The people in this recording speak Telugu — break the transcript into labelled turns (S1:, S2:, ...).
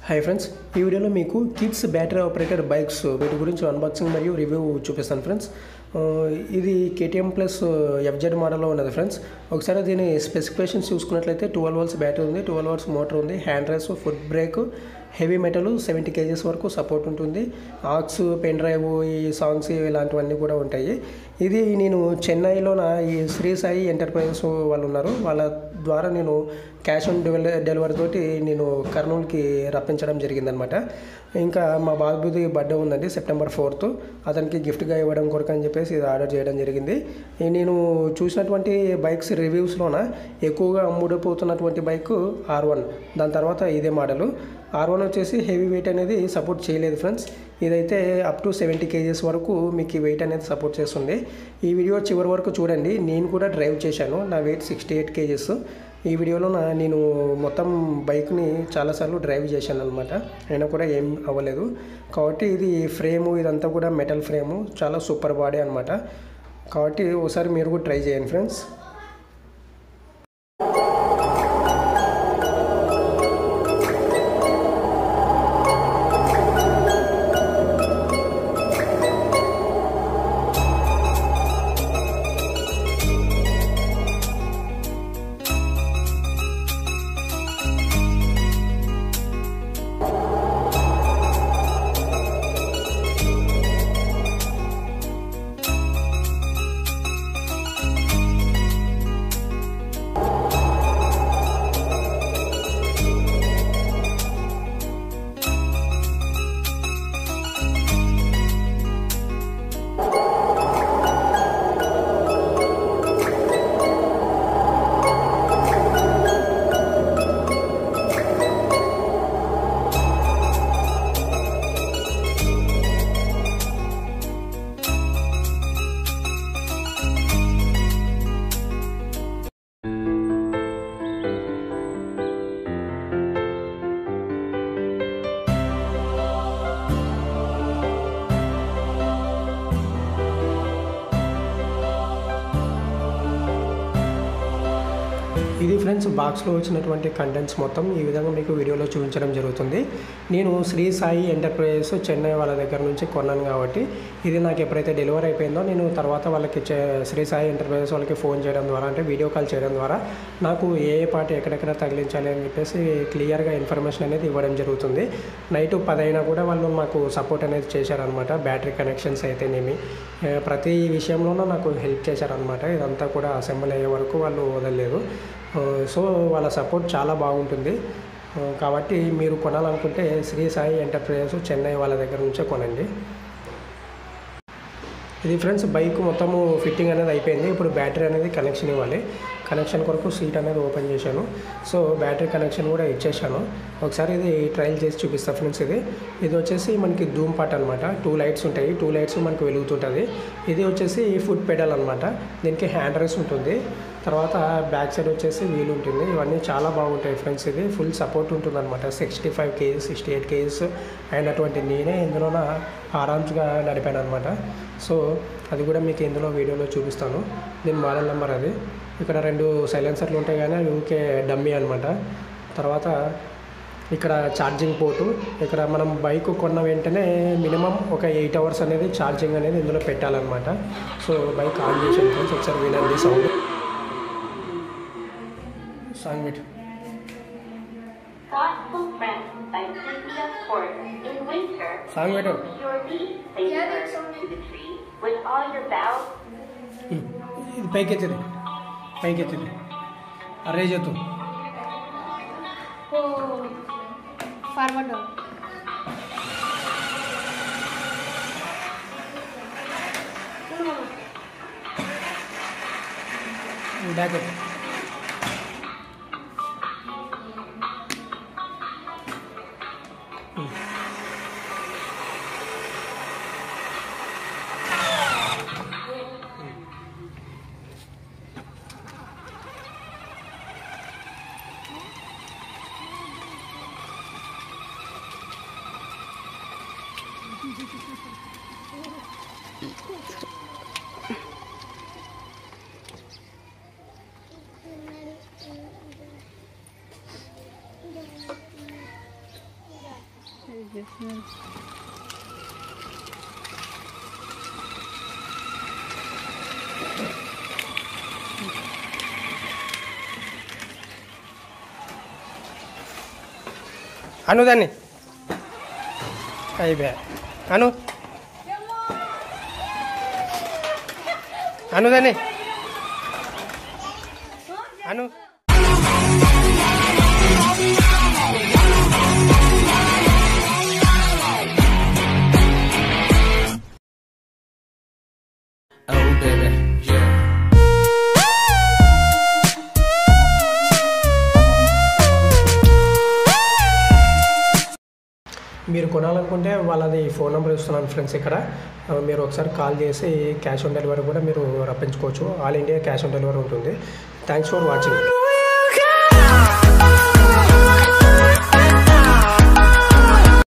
S1: హాయ్ ఫ్రెండ్స్ ఈ వీడియోలో మీకు కిడ్స్ బ్యాటరీ ఆపరేటెడ్ బైక్స్ వీటి గురించి అన్బాక్సింగ్ మరియు రివ్యూ చూపిస్తాను ఫ్రెండ్స్ ఆ, ఇది కేటీఎం ప్లస్ ఎఫ్జెడ్ మోడల్లో ఉన్నది ఫ్రెండ్స్ ఒకసారి దీని స్పెసిఫికేషన్స్ చూసుకున్నట్లయితే ట్వెల్వ్ వోల్ట్స్ బ్యాటరీ ఉంది ట్వెల్వ్ వోల్ట్స్ మోటార్ ఉంది hand race foot brake heavy metal seventy KGs వరకు సపోర్ట్ ఉంటుంది ఆక్స్ పెన్ డ్రైవ్ ఈ సాంగ్స్ ఇలాంటివన్నీ కూడా ఉంటాయి ఇది నేను చెన్నైలోన ఈ శ్రీ సాయి ఎంటర్ప్రైజెస్ వాళ్ళు ఉన్నారు వాళ్ళ ద్వారా నేను క్యాష్ ఆన్ డెలివరీ డెలివరీ తోటి నేను కర్నూలుకి రప్పించడం జరిగిందనమాట ఇంకా మా బాబుది బర్త్డే ఉందండి సెప్టెంబర్ ఫోర్త్ అతనికి గిఫ్ట్గా ఇవ్వడం కొరకు అని చెప్పేసి ఇది ఆర్డర్ చేయడం జరిగింది ఈ నేను చూసినటువంటి బైక్స్ రివ్యూస్లోన ఎక్కువగా అమ్ముడుపోతున్నటువంటి బైక్ ఆర్ వన్ దాని తర్వాత ఇదే మోడలు ఆర్ వన్ వచ్చేసి హెవీ వెయిట్ అనేది సపోర్ట్ చేయలేదు ఫ్రెండ్స్ ఇదైతే అప్ టు సెవెంటీ కేజెస్ వరకు మీకు ఈ వెయిట్ అనేది సపోర్ట్ చేస్తుంది ఈ వీడియో చివరి వరకు చూడండి నేను కూడా డ్రైవ్ చేశాను నా వెయిట్ సిక్స్టీ ఎయిట్ కేజెస్ ఈ వీడియోలో నా నేను మొత్తం బైక్ని చాలాసార్లు డ్రైవ్ చేశాను అనమాట అయినా కూడా ఏం అవ్వలేదు కాబట్టి ఇది ఫ్రేము ఇదంతా కూడా మెటల్ ఫ్రేము చాలా సూపర్ బాడీ అనమాట కాబట్టి ఒకసారి మీరు కూడా ట్రై చేయండి ఫ్రెండ్స్ ఇది ఫ్రెండ్స్ బాక్స్లో వచ్చినటువంటి కంటెంట్స్ మొత్తం ఈ విధంగా మీకు వీడియోలో చూపించడం జరుగుతుంది నేను శ్రీ సాయి ఎంటర్ప్రైజెస్ చెన్నై వాళ్ళ దగ్గర నుంచి కొన్నాను కాబట్టి ఇది నాకు ఎప్పుడైతే డెలివరీ అయిపోయిందో నేను తర్వాత వాళ్ళకి చే- శ్రీ సాయి ఎంటర్ప్రైజెస్ వాళ్ళకి ఫోన్ చేయడం ద్వారా అంటే వీడియో కాల్ చేయడం ద్వారా నాకు ఏ ఏ పార్ట్ ఎక్కడెక్కడ తగిలించాలి అని చెప్పేసి క్లియర్గా ఇన్ఫర్మేషన్ అనేది ఇవ్వడం జరుగుతుంది నైట్ పదైనా కూడా వాళ్ళు మాకు సపోర్ట్ అనేది చేశారనమాట బ్యాటరీ కనెక్షన్స్ అయితేనేమి ఏ, ప్రతి విషయంలోనూ నాకు హెల్ప్ చేశారనమాట ఇదంతా కూడా అసెంబ్లీ అయ్యే వరకు వాళ్ళు వదలలేదు ఆ, సో వాళ్ళ సపోర్ట్ చాలా బాగుంటుంది ఆ, కాబట్టి మీరు కొనాలనుకుంటే శ్రీ సాయి ఎంటర్ప్రైజెస్ చెన్నై వాళ్ళ దగ్గర నుంచే కొనండి ఇది ఫ్రెండ్స్ బైక్ మొత్తము ఫిట్టింగ్ అనేది అయిపోయింది ఇప్పుడు బ్యాటరీ అనేది కనెక్షన్ ఇవ్వాలి కనెక్షన్ కొరకు సీట్ అనేది ఓపెన్ చేశాను సో బ్యాటరీ కనెక్షన్ కూడా ఇచ్చేసాను ఒకసారి ఇది ట్రయల్ చేసి చూపిస్తా ఫ్రెండ్స్ ఇది ఇది వచ్చేసి మనకి ధూమ్ పాట్ అనమాట టూ లైట్స్ ఉంటాయి టూ లైట్స్ మనకి వెలుగుతుంటుంది ఇది వచ్చేసి ఫుట్ పెడల్ అనమాట దీనికి హ్యాండ్ రైస్ ఉంటుంది తర్వాత బ్యాక్ సైడ్ వచ్చేసి వీల్ ఉంటుంది ఇవన్నీ చాలా బాగుంటాయి ఫ్రెండ్స్ ఇది ఫుల్ సపోర్ట్ ఉంటుంది అనమాట sixty five KGs sixty eight KGs అయినటువంటి నేనే ఇందులోన ఆరామ్స్గా నడిపాను అనమాట సో అది కూడా మీకు ఇందులో వీడియోలో చూపిస్తాను దీని మోడల్ నెంబర్ అది ఇక్కడ రెండు సైలెన్సర్లు ఉంటాయి కానీ అవి ఊకే డమ్మీ అనమాట తర్వాత ఇక్కడ ఛార్జింగ్ పోర్టు ఇక్కడ మనం బైక్ కొన్న వెంటనే మినిమం ఒక ఎయిట్ అవర్స్ అనేది ఛార్జింగ్ అనేది ఇందులో పెట్టాలన్నమాట సో బైక్ ఆన్ చేసి ఫ్రెండ్స్ ఒకసారి వినండి సౌండ్ సాంగ్ పెట్టు
S2: Thoughtful friends by Cynthia Ford. In winter,
S1: song పెట్టు
S2: your leaves favor to the tree with all your boughs
S1: ఇది పైకి ఎత్తింది పైకి ఎత్తింది అరే చేతు
S3: हो फॉरवर्ड हो
S1: బ్యాక్ ఎత్తు
S4: ఇది ఉమ్.
S1: అను దాన్ని అయిపోయా అను అను దాన్ని అను
S5: Oh baby, yeah.
S1: మీరు కొనాలనుకుంటే వాళ్ళది ఫోన్ నెంబర్ ఇస్తున్నాను ఫ్రెండ్స్ ఇక్కడ ఆ, మీరు ఒకసారి కాల్ చేసి క్యాష్ ఆన్ డెలివరీ కూడా మీరు రప్పించుకోవచ్చు all India cash on delivery ఉంటుంది థ్యాంక్స్ ఫర్ వాచింగ్